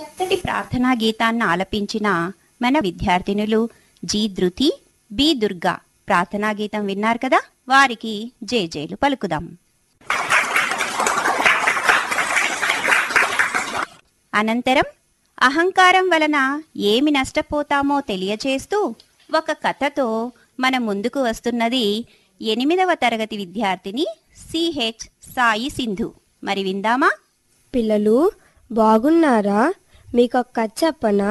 చక్కటి ప్రార్థనా గీతాన్ని ఆలపించిన మన విద్యార్థినులు జి ధృతి బి దుర్గా ప్రార్థనా గీతం విన్నారు కదా వారికి జేజేలు పలుకుదాం అనంతరం అహంకారం వలన ఏమి నష్టపోతామో తెలియచేస్తూ ఒక కథతో మన ముందుకు వస్తున్నది ఎనిమిదవ తరగతి విద్యార్థిని సిహెచ్ సాయి సింధు మరి విందామా పిల్లలు బాగున్నారా మీకు ఒక కథ చెప్పనా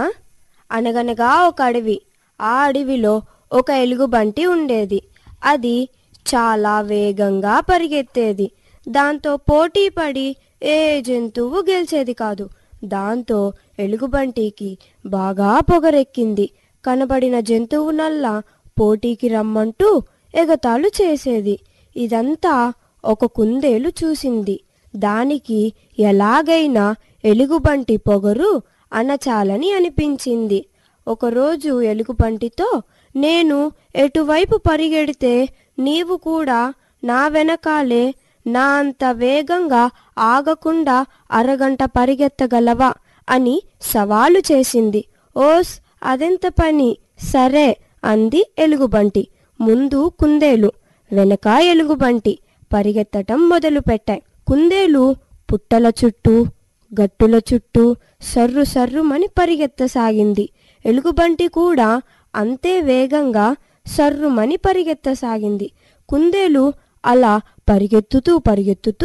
అనగనగా ఒక అడవి ఆ అడవిలో ఒక ఎలుగుబంటి ఉండేది అది చాలా వేగంగా పరిగెత్తేది దాంతో పోటీ పడి ఏ జంతువు గెలిచేది కాదు దాంతో ఎలుగుబంటికి బాగా పొగరెక్కింది కనబడిన జంతువునల్లా పోటీకి రమ్మంటూ ఎగతాళు చేసేది ఇదంతా ఒక కుందేలు చూసింది దానికి ఎలాగైనా ఎలుగుబంటి పొగరు అనచాలని అనిపించింది ఒకరోజు ఎలుగుబంటితో నేను ఎటువైపు పరిగెడితే నీవు కూడా నా వెనకాలే నా అంత వేగంగా ఆగకుండా అరగంట పరిగెత్తగలవా అని సవాలు చేసింది ఓస్ అదెంత పని సరే అంది ఎలుగుబంటి ముందు కుందేలు వెనక ఎలుగుబంటి పరిగెత్తటం మొదలుపెట్టాయి కుందేలు పుట్టల చుట్టూ గట్టుల చుట్టూ సర్రు సర్రుమని పరిగెత్తసాగింది ఎలుగుబంటి కూడా అంతే వేగంగా సర్రుమని పరిగెత్తసాగింది కుందేలు అలా పరిగెత్తుతూ పరిగెత్తుతూ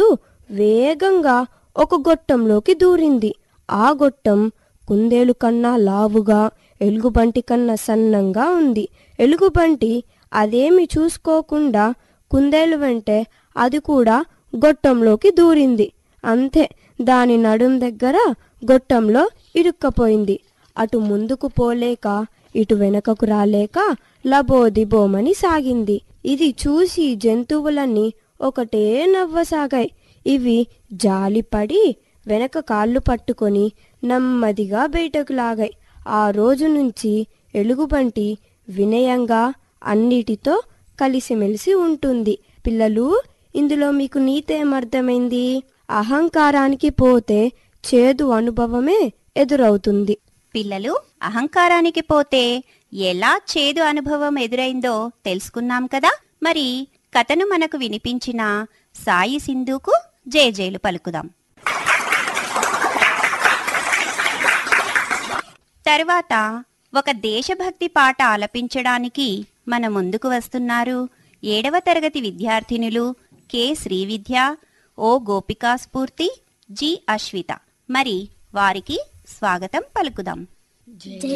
వేగంగా ఒక గొట్టంలోకి దూరింది ఆ గొట్టం కుందేలు కన్నా లావుగా ఎలుగుబంటి కన్నా సన్నంగా ఉంది ఎలుగుబంటి అదేమి చూసుకోకుండా కుందేలు వెంటే అది కూడా గొట్టంలోకి దూరింది అంతే దాని నడుం దగ్గర గొట్టంలో ఇరుక్కపోయింది అటు ముందుకు పోలేక ఇటు వెనకకు రాలేక లబోదిబోమని సాగింది ఇది చూసి జంతువులన్నీ ఒకటే నవ్వసాగాయి ఇవి జాలిపడి వెనక కాళ్ళు పట్టుకొని నెమ్మదిగా బయటకు లాగాయి ఆ రోజు నుంచి ఎలుగుబంటి వినయంగా అన్నిటితో కలిసిమెలిసి ఉంటుంది పిల్లలు ఇందులో మీకు నీతేమర్థమైంది అహంకారానికి పోతే చేదు అనుభవమే ఎదురవుతుంది పిల్లలు అహంకారానికి పోతే ఎలా చేదు అనుభవం ఎదురైందో తెలుసుకున్నాం కదా మరి కథను మనకు వినిపించిన సాయి సింధుకు జేజేలు పలుకుదాం తరువాత ఒక దేశభక్తి పాట ఆలపించడానికి మన ముందుకు వస్తున్నారు ఏడవ తరగతి విద్యార్థినులు కె శ్రీవిద్య ఓ గోపికా స్ఫూర్తి జి అశ్విత మరి వారికి స్వాగతం పలుకుదాం జై